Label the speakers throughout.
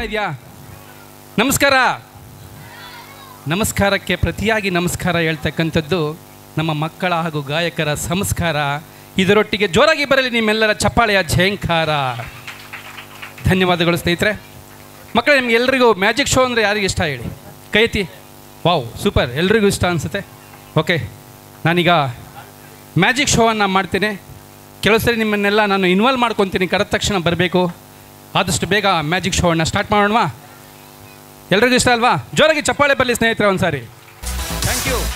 Speaker 1: ಇದೆಯಾ ನಮಸ್ಕಾರ ನಮಸ್ಕಾರಕ್ಕೆ ಪ್ರತಿಯಾಗಿ ನಮಸ್ಕಾರ ಹೇಳ್ತಕ್ಕಂಥದ್ದು ನಮ್ಮ ಮಕ್ಕಳ ಹಾಗೂ ಗಾಯಕರ ಸಂಸ್ಕಾರ ಇದರೊಟ್ಟಿಗೆ ಜೋರಾಗಿ ಬರಲಿ ನಿಮ್ಮೆಲ್ಲರ ಚಪ್ಪಾಳೆಯ ಝೇಂಕಾರ ಧನ್ಯವಾದಗಳು ಸ್ನೇಹಿತರೆ ಮಕ್ಕಳೇ ನಿಮ್ಗೆ ಎಲ್ರಿಗೂ ಮ್ಯಾಜಿಕ್ ಶೋ ಅಂದರೆ ಯಾರಿಗೆ ಇಷ್ಟ ಹೇಳಿ ಕೈ ಎತ್ತಿ ವಾವ್ ಸೂಪರ್ ಎಲ್ರಿಗೂ ಇಷ್ಟ ಅನಿಸುತ್ತೆ ಓಕೆ ನಾನೀಗ ಮ್ಯಾಜಿಕ್ ಶೋವನ್ನು ಮಾಡ್ತೇನೆ ಕೆಲವು ಸರಿ ನಿಮ್ಮನ್ನೆಲ್ಲ ನಾನು ಇನ್ವಾಲ್ವ್ ಮಾಡ್ಕೊತೀನಿ ಕರೆದ ತಕ್ಷಣ ಬರಬೇಕು ಆದಷ್ಟು ಬೇಗ ಮ್ಯಾಜಿಕ್ ಶೋವನ್ನು ಸ್ಟಾರ್ಟ್ ಮಾಡೋಣವಾ ಎಲ್ರಿಗೂ ಇಷ್ಟ ಅಲ್ವಾ ಜೋರಾಗಿ ಚಪ್ಪಾಳೆ ಬರಲಿ ಸ್ನೇಹಿತರೆ ಒಂದ್ಸಾರಿ ಥ್ಯಾಂಕ್ ಯು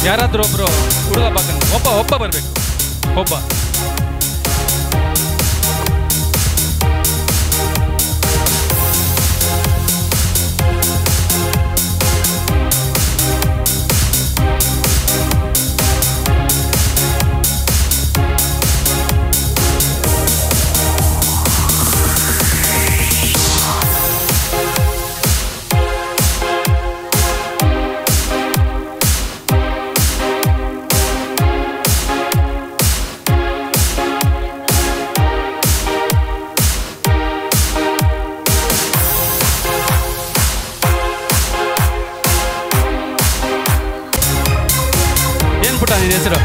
Speaker 1: ಯಾರಾದರೂ ಒಬ್ಬರು ಹುಡುಗ ಬಾಕಂತ ಒಬ್ಬ ಒಬ್ಬ ಬರಬೇಕು ಒಬ್ಬ ಏನು ಪುಟ್ಟ ನಿನ್ನ ಹೆಸರು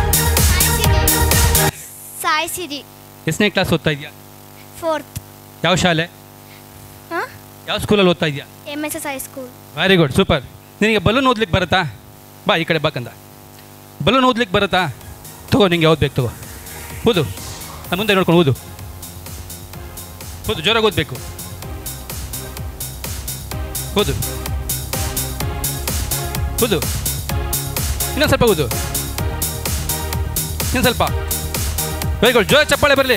Speaker 2: ಸಾಯಿ ಸಿರಿ
Speaker 1: ಎಷ್ಟನೇ ಕ್ಲಾಸ್ ಓದ್ತಾ ಇದೆಯಾ
Speaker 2: ಫೋರ್ತ್
Speaker 1: ಯಾವ ಶಾಲೆ
Speaker 2: ಹಾಂ
Speaker 1: ಯಾವ ಸ್ಕೂಲಲ್ಲಿ ಓದ್ತಾ ಇದೆಯಾ
Speaker 2: M S S high school
Speaker 1: very good super ನಿನಗೆ ಬಲೂನ್ ಓದ್ಲಿಕ್ಕೆ ಬರುತ್ತಾ ಬಾ ಈ ಕಡೆ ಬಾಕಂದ ಬಲೂನ್ ಓದ್ಲಿಕ್ಕೆ ಬರುತ್ತಾ ತಗೋ ನಿಂಗೆ ಯಾವ್ದು ಬೇಕು ತಗೋ ಓದು ನಾನು ಮುಂದೆ ನೋಡ್ಕೊಂಡು ಓದು ಓದು ಜೋರಾಗಿ ಓದಬೇಕು ಓದು ಓದು ಇನ್ನೊಂದು ಸ್ವಲ್ಪ ಓದು ಇನ್ನೊಂದು ಸ್ವಲ್ಪ ವೆರಿ ಗುಡ್ ಜೋರ ಚಪ್ಪಾಳೆ ಬರಲಿ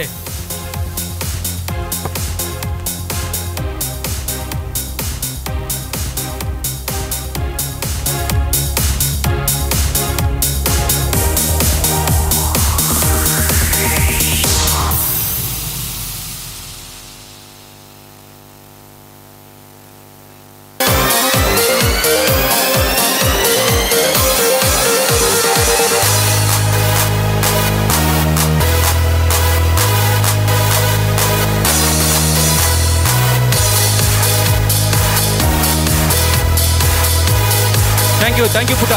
Speaker 1: ಥ್ಯಾಂಕ್ ಯು ಥ್ಯಾಂಕ್ ಯು ಪುಟ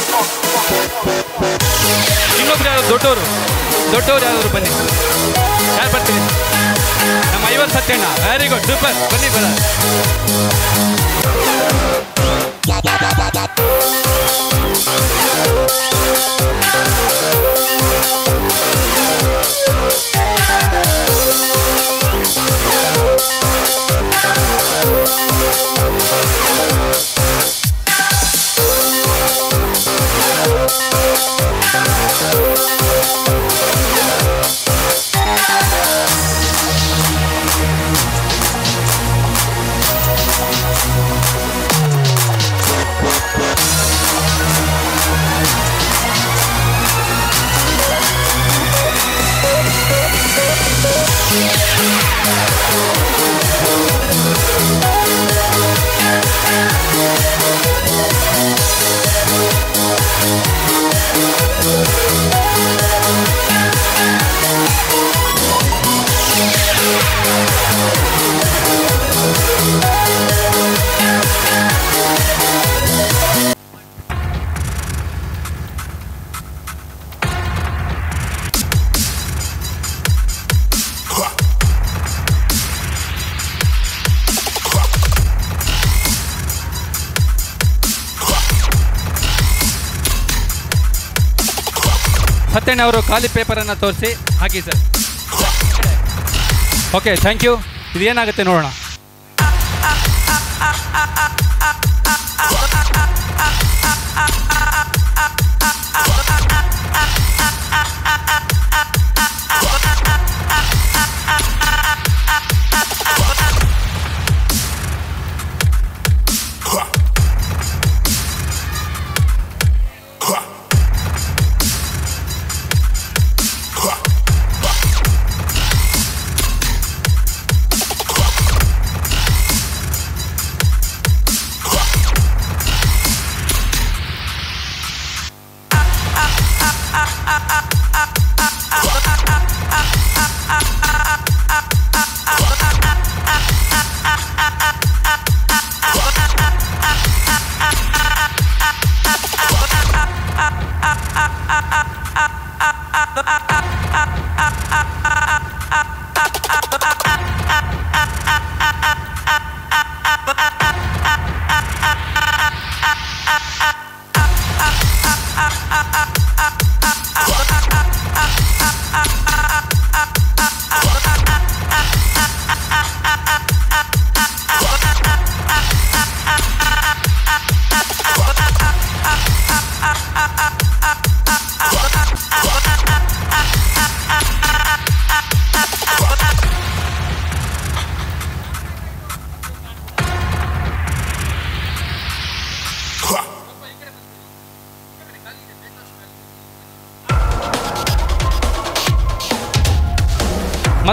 Speaker 1: ಇನ್ನೊಬ್ರು ಯಾರು ದೊಡ್ಡವರು ದೊಡ್ಡವರು ಯಾರಾದ್ರು ಬನ್ನಿ ಯಾರು ಬರ್ತೀರಿ ನಮ್ಮ ಐವತ್ತು ಸತ್ಯಣ್ಣ ವೆರಿ ಗುಡ್ ಸೂಪರ್ ಬನ್ನಿ ಬರ ಸತ್ಯಣ್ಣ ಅವರು ಖಾಲಿ ಪೇಪರನ್ನು ತೋರಿಸಿ ಹಾಕಿ ಸರ್ ಓಕೆ ಥ್ಯಾಂಕ್ ಯು ಇದು ಏನಾಗುತ್ತೆ ನೋಡೋಣ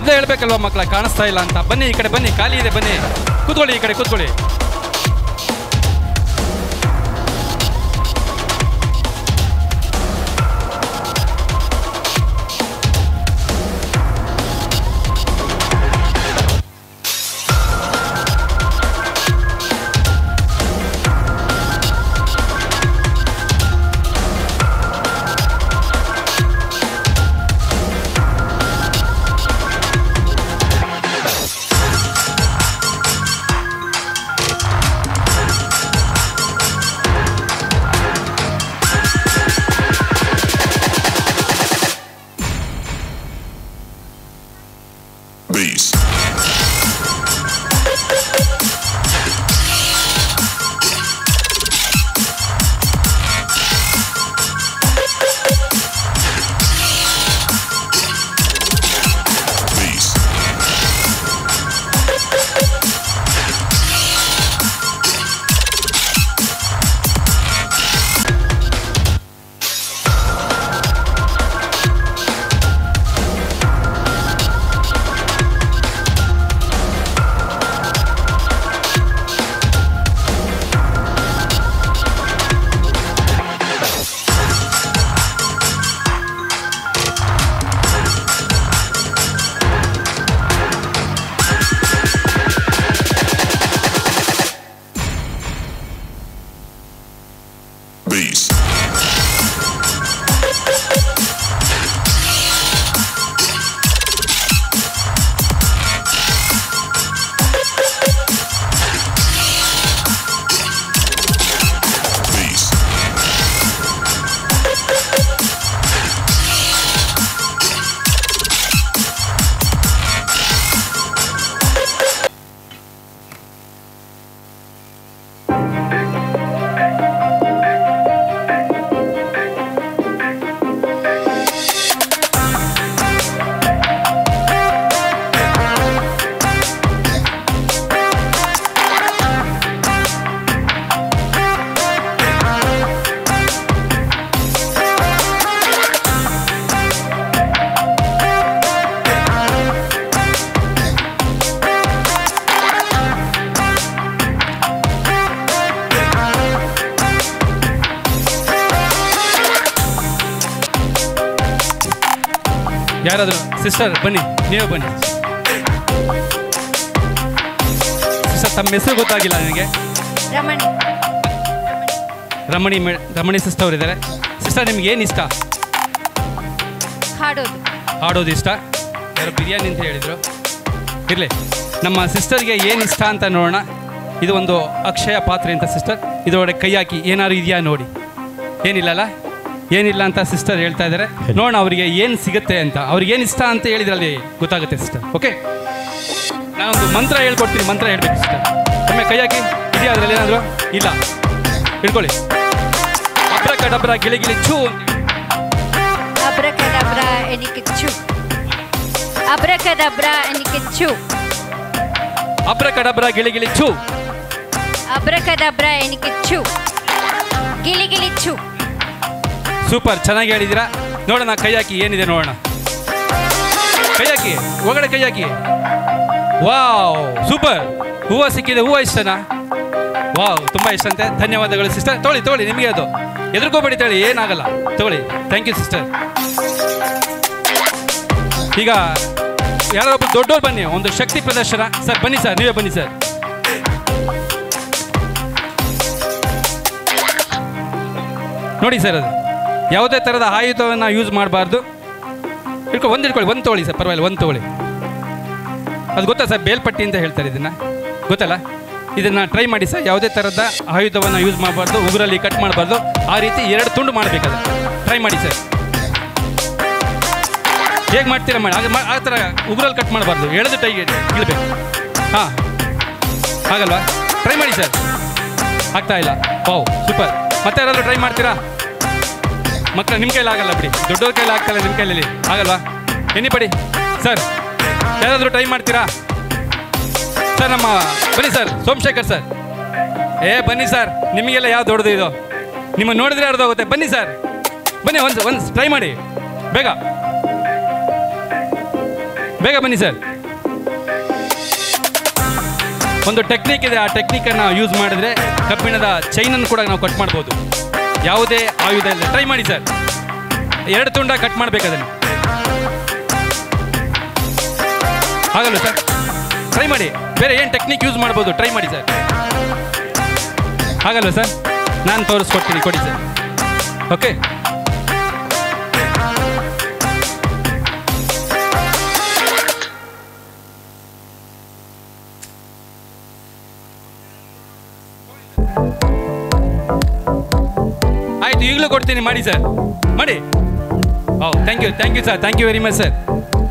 Speaker 1: ಶಬ್ದ ಹೇಳ್ಬೇಕಲ್ವಾ ಮಕ್ಕಳ ಕಾಣಿಸ್ತಾ ಇಲ್ಲ ಅಂತ ಬನ್ನಿ ಈ ಕಡೆ ಬನ್ನಿ ಖಾಲಿ ಇದೆ ಬನ್ನಿ ಕೂತ್ಕೊಳ್ಳಿ ಈ ಕಡೆ ಕೂತ್ಕೊಳ್ಳಿ
Speaker 3: Beast. Beast. Beast. Beast.
Speaker 1: ಯಾರಾದರೂ ಸಿಸ್ಟರ್ ಬನ್ನಿ ನೀವೇ ಬನ್ನಿ ಸಿಸ್ಟರ್ ತಮ್ಮ ಹೆಸರು ಗೊತ್ತಾಗಿಲ್ಲ ನನಗೆ
Speaker 4: ರಮಣಿ
Speaker 1: ರಮಣಿ ಮೇ ರಮಣಿ ಸಿಸ್ಟರ್ ಅವ್ರು ಇದ್ದಾರೆ ಸಿಸ್ಟರ್ ನಿಮ್ಗೆ ಏನು ಇಷ್ಟ
Speaker 4: ಹಾಡೋದು
Speaker 1: ಆಡೋದು ಇಷ್ಟ ಯಾರು ಬಿರಿಯಾನಿ ಅಂತ ಹೇಳಿದರು ಇರಲಿ ನಮ್ಮ ಸಿಸ್ಟರ್ಗೆ ಏನು ಇಷ್ಟ ಅಂತ ನೋಡೋಣ ಇದು ಒಂದು ಅಕ್ಷಯ ಪಾತ್ರೆ ಅಂತ ಸಿಸ್ಟರ್ ಇದರೊಳಗೆ ಕೈ ಹಾಕಿ ಏನಾದ್ರು ಇದೆಯಾ ನೋಡಿ ಏನಿಲ್ಲಲ್ಲ ಏನಿಲ್ಲ ಅಂತ ಸಿಸ್ಟರ್ ಹೇಳ್ತಾ ಇದ್ದಾರೆ ನೋಡೋಣ ಅವರಿಗೆ ಏನು ಸಿಗುತ್ತೆ ಅಂತ ಅವ್ರಿಗೆ ಏನು ಇಷ್ಟ ಅಂತ ಹೇಳಿದ್ರಲ್ಲಿ ಗೊತ್ತಾಗುತ್ತೆ ಸಿಸ್ಟರ್ ಓಕೆ ನಾನೊಂದು ಮಂತ್ರ ಹೇಳ್ಕೊಡ್ತೀನಿ ಮಂತ್ರ ಹೇಳ್ಬೇಕು ಸಿಸ್ಟರ್ ಒಮ್ಮೆ ಕೈ ಹಾಕಿ ಇದೆಯಾ ಅದರಲ್ಲಿ ಏನಾದರೂ ಇಲ್ಲ ಹಿಡ್ಕೊಳ್ಳಿ ಅಬ್ರಕ ಡಬ್ರ ಗಿಳಿ ಗಿಳಿ ಚೂ ಅಂತ
Speaker 4: ಅಬ್ರಕದಬ್ರ ಎನಿಕಿಚ್ಚು ಅಬ್ರಕದಬ್ರ ಎನಿಕಿಚ್ಚು
Speaker 1: ಅಬ್ರಕ ಡಬ್ರ ಗಿಳಿ ಗಿಳಿ ಚೂ
Speaker 4: ಅಬ್ರಕದಬ್ರ ಎನಿಕಿಚ್ಚು ಗಿಲಿ ಗಿಲಿಚ್ಚು
Speaker 1: ಸೂಪರ್ ಚೆನ್ನಾಗಿ ಹೇಳಿದ್ದೀರಾ ನೋಡೋಣ ಕೈ ಹಾಕಿ ಏನಿದೆ ನೋಡೋಣ ಕೈ ಹಾಕಿ ಒಳಗಡೆ ಕೈ ಹಾಕಿ ವಾವ್ ಸೂಪರ್ ಹೂವು ಸಿಕ್ಕಿದೆ ಹೂವು ಇಷ್ಟನಾ ವಾವ್ ತುಂಬ ಇಷ್ಟಂತೆ ಧನ್ಯವಾದಗಳು ಸಿಸ್ಟರ್ ತೊಗೊಳ್ಳಿ ತೊಗೊಳ್ಳಿ ನಿಮಗೆ ಅದು ಎದುರ್ಕೋಬೇಡಿ ತಗೊಳ್ಳಿ ಏನಾಗಲ್ಲ ತೊಗೊಳ್ಳಿ ಥ್ಯಾಂಕ್ ಯು ಸಿಸ್ಟರ್ ಈಗ ಯಾರೊಬ್ಬರು ದೊಡ್ಡವ್ರು ಬನ್ನಿ ಒಂದು ಶಕ್ತಿ ಪ್ರದರ್ಶನ ಸರ್ ಬನ್ನಿ ಸರ್ ನೀವೇ ಬನ್ನಿ ಸರ್ ನೋಡಿ ಸರ್ ಅದು ಯಾವುದೇ ಥರದ ಆಯುಧವನ್ನು ಯೂಸ್ ಮಾಡಬಾರ್ದು ಹಿಡ್ಕೊ ಒಂದು ಹಿಡ್ಕೊಳ್ಳಿ ಒಂದು ತೊಗೊಳ್ಳಿ ಸರ್ ಪರವಾಗಿಲ್ಲ ಒಂದು ತೊಗೊಳ್ಳಿ ಅದು ಗೊತ್ತಾ ಸರ್ ಬೇಲ್ಪಟ್ಟಿ ಅಂತ ಹೇಳ್ತಾರೆ ಇದನ್ನು ಗೊತ್ತಲ್ಲ ಇದನ್ನು ಟ್ರೈ ಮಾಡಿ ಸರ್ ಯಾವುದೇ ಥರದ ಆಯುಧವನ್ನು ಯೂಸ್ ಮಾಡಬಾರ್ದು ಉಗುರಲ್ಲಿ ಕಟ್ ಮಾಡಬಾರ್ದು ಆ ರೀತಿ ಎರಡು ತುಂಡು ಮಾಡಬೇಕದು ಟ್ರೈ ಮಾಡಿ ಸರ್ ಹೇಗೆ ಮಾಡ್ತೀರಾ ಮಾಡಿ ಹಾಗೆ ಮಾ- ಆ ಥರ ಉಗುರಲ್ಲಿ ಕಟ್ ಮಾಡಬಾರ್ದು ಎಳೆದು ಟೈಗೆ ಇಳಬೇಕು ಹಾಂ ಆಗಲ್ವಾ ಟ್ರೈ ಮಾಡಿ ಸರ್ ಆಗ್ತಾ ಇಲ್ಲ ವಾವ್ ಸೂಪರ್ ಮತ್ತೆ ಯಾರಾದರೂ ಟ್ರೈ ಮಾಡ್ತೀರಾ ಮಕ್ಕಳ ನಿಮ್ಮ ಕೈಲಿ ಆಗಲ್ಲ ಬಿಡಿ ದೊಡ್ಡವ್ರ ಕೈಲಿ ಆಗ್ತಲ್ಲ ನಿಮ್ಮ ಕೈಲಿ ಆಗಲ್ವಾ ಎನಿ ಪಡಿ ಸರ್ ಯಾರಾದರೂ ಟ್ರೈ ಮಾಡ್ತೀರಾ ಸರ್ ನಮ್ಮ ಬನ್ನಿ ಸರ್ ಸೋಮಶೇಖರ್ ಸರ್ ಏ ಬನ್ನಿ ಸರ್ ನಿಮಗೆಲ್ಲ ಯಾವ ದೊಡ್ಡದು ಇದು ನಿಮ್ಮ ನೋಡಿದ್ರೆ ಅರ್ಧೋಗುತ್ತೆ ಬನ್ನಿ ಸರ್ ಬನ್ನಿ ಒಂದು ಒಂದು ಟ್ರೈ ಮಾಡಿ ಬೇಗ ಬೇಗ ಬನ್ನಿ ಸರ್ ಒಂದು ಟೆಕ್ನಿಕ್ ಇದೆ ಆ ಟೆಕ್ನಿಕನ್ನು ಯೂಸ್ ಮಾಡಿದ್ರೆ ಕಬ್ಬಿಣದ ಚೈನನ್ನು ಕೂಡ ನಾವು ಕಟ್ ಮಾಡ್ಬೋದು ಯಾವುದೇ ಆಯುಧ ಇಲ್ಲ ಟ್ರೈ ಮಾಡಿ ಸರ್ ಎರಡು ತುಂಡ ಕಟ್ ಮಾಡ್ಬೇಕು ಅದನ್ನು ಆಗಲ್ಲ ಸರ್ ಟ್ರೈ ಮಾಡಿ ಬೇರೆ ಏನು ಟೆಕ್ನಿಕ್ ಯೂಸ್ ಮಾಡ್ಬೋದು ಟ್ರೈ ಮಾಡಿ ಸರ್ ಆಗಲ್ವ ಸರ್ ನಾನು ತೋರಿಸ್ಕೊಡ್ತೀನಿ ಕೊಡಿ ಸರ್ ಓಕೆ ಆಯ್ತು ಈಗಲೂ ಕೊಡ್ತೀನಿ ಮಾಡಿ ಸರ್ ಮಾಡಿ oh thank you thank you sir thank you very much sir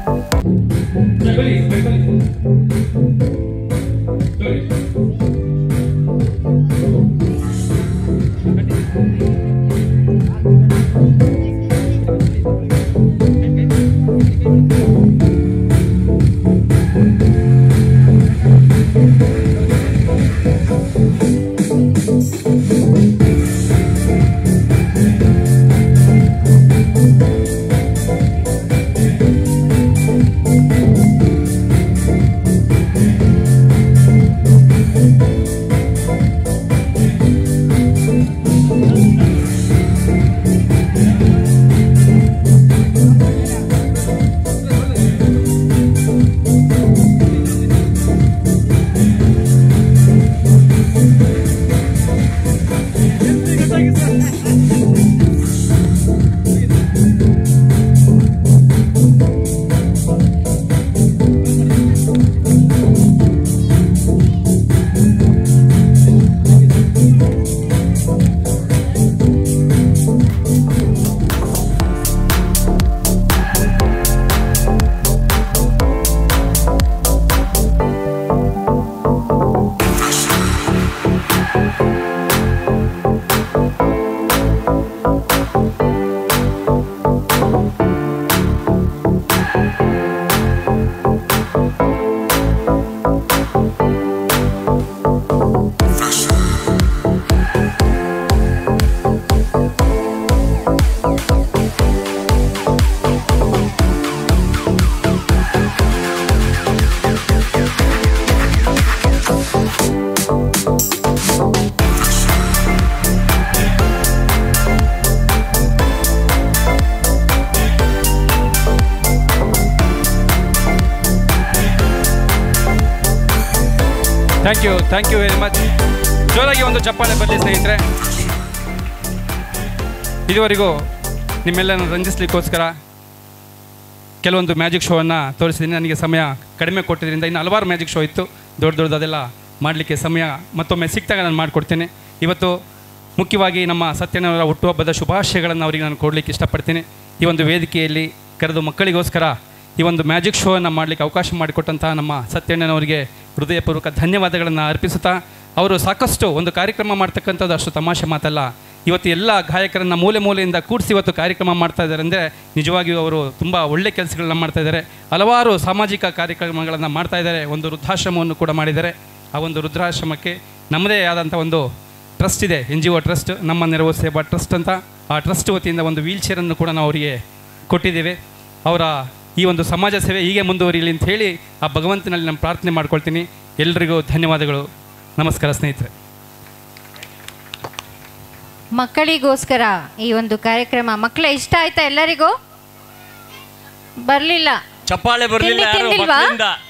Speaker 1: thank you thank you very much ಜೋರಾಗಿ ಒಂದು ಚಪ್ಪಾಳೆ ಬರಲಿ ಸ್ನೇಹಿತರೆ ಇದುವರೆಗೂ ನಿಮ್ಮೆಲ್ಲರನ್ನು ರಂಜಿಸ್ಲಿಕ್ಕೋಸ್ಕರ ಕೆಲವೊಂದು ಮ್ಯಾಜಿಕ್ ಶೋವನ್ನು ತೋರಿಸಿದ್ದೀನಿ ನನಗೆ ಸಮಯ ಕಡಿಮೆ ಕೊಟ್ಟಿದ್ದರಿಂದ ಇನ್ನು ಹಲವಾರು ಮ್ಯಾಜಿಕ್ ಶೋ ಇತ್ತು ದೊಡ್ಡ ದೊಡ್ಡದು ಅದೆಲ್ಲ ಮಾಡಲಿಕ್ಕೆ ಸಮಯ ಮತ್ತೊಮ್ಮೆ ಸಿಕ್ತಾಗ ನಾನು ಮಾಡಿಕೊಡ್ತೇನೆ ಇವತ್ತು ಮುಖ್ಯವಾಗಿ ನಮ್ಮ ಸತ್ಯನವರ ಹುಟ್ಟುಹಬ್ಬದ ಶುಭಾಶಯಗಳನ್ನು ಅವರಿಗೆ ನಾನು ಕೊಡಲಿಕ್ಕೆ ಇಷ್ಟಪಡ್ತೀನಿ ಈ ಒಂದು ವೇದಿಕೆಯಲ್ಲಿ ಕರೆದು ಮಕ್ಕಳಿಗೋಸ್ಕರ ಈ ಒಂದು ಮ್ಯಾಜಿಕ್ ಶೋವನ್ನು ಮಾಡಲಿಕ್ಕೆ ಅವಕಾಶ ಮಾಡಿಕೊಟ್ಟಂತಹ ನಮ್ಮ ಸತ್ಯಣ್ಣನವರಿಗೆ ಹೃದಯಪೂರ್ವಕ ಧನ್ಯವಾದಗಳನ್ನು ಅರ್ಪಿಸುತ್ತಾ ಅವರು ಸಾಕಷ್ಟು ಒಂದು ಕಾರ್ಯಕ್ರಮ ಮಾಡ್ತಕ್ಕಂಥದ್ದು ಅಷ್ಟು ತಮಾಷೆ ಮಾತಲ್ಲ ಇವತ್ತು ಎಲ್ಲ ಗಾಯಕರನ್ನ ಮೂಲೆ ಮೂಲೆಯಿಂದ ಕೂಡಿಸಿ ಇವತ್ತು ಕಾರ್ಯಕ್ರಮ ಮಾಡ್ತಾ ಇದ್ದಾರೆ ಅಂದರೆ ನಿಜವಾಗಿಯೂ ಅವರು ತುಂಬ ಒಳ್ಳೆ ಕೆಲಸಗಳನ್ನ ಮಾಡ್ತಾ ಇದ್ದಾರೆ ಹಲವಾರು ಸಾಮಾಜಿಕ ಕಾರ್ಯಕ್ರಮಗಳನ್ನು ಮಾಡ್ತಾ ಇದ್ದಾರೆ ಒಂದು ವೃದ್ಧಾಶ್ರಮವನ್ನು ಕೂಡ ಮಾಡಿದ್ದಾರೆ ಆ ಒಂದು ವೃದ್ಧಾಶ್ರಮಕ್ಕೆ ನಮ್ಮದೇ ಆದಂಥ ಒಂದು ಟ್ರಸ್ಟ್ ಇದೆ ಎನ್ ಜಿ ಒ ಟ್ರಸ್ಟ್ ನಮ್ಮ ನೆರವು ಸೇವಾ ಟ್ರಸ್ಟ್ ಅಂತ ಆ ಟ್ರಸ್ಟ್ ವತಿಯಿಂದ ಒಂದು ವೀಲ್ ಚೇರನ್ನು ಕೂಡ ನಾವು ಅವರಿಗೆ ಕೊಟ್ಟಿದ್ದೇವೆ ಅವರ ಈ ಒಂದು ಸಮಾಜ ಸೇವೆ ಹೀಗೆ ಮುಂದುವರಿಯಲಿ ಅಂತ ಹೇಳಿ ಆ ಭಗವಂತನಲ್ಲಿ ನಾನು ಪ್ರಾರ್ಥನೆ ಮಾಡ್ಕೊಳ್ತೀನಿ ಎಲ್ರಿಗೂ ಧನ್ಯವಾದಗಳು ನಮಸ್ಕಾರ ಸ್ನೇಹಿತರೆ
Speaker 4: ಮಕ್ಕಳಿಗೋಸ್ಕರ ಈ ಒಂದು ಕಾರ್ಯಕ್ರಮ ಮಕ್ಕಳ ಇಷ್ಟ ಆಯ್ತಾ ಎಲ್ಲರಿಗೂ ಬರ್ಲಿಲ್ಲ
Speaker 5: ಚಪ್ಪಾಳೆ ಬರ್ಲಿಲ್ಲ
Speaker 4: ತಿಂಡಿ
Speaker 5: ಯಾರು
Speaker 4: ತಿಂದಿಲ್ವಾ?
Speaker 5: ಮಕ್ಕಳಿಂದ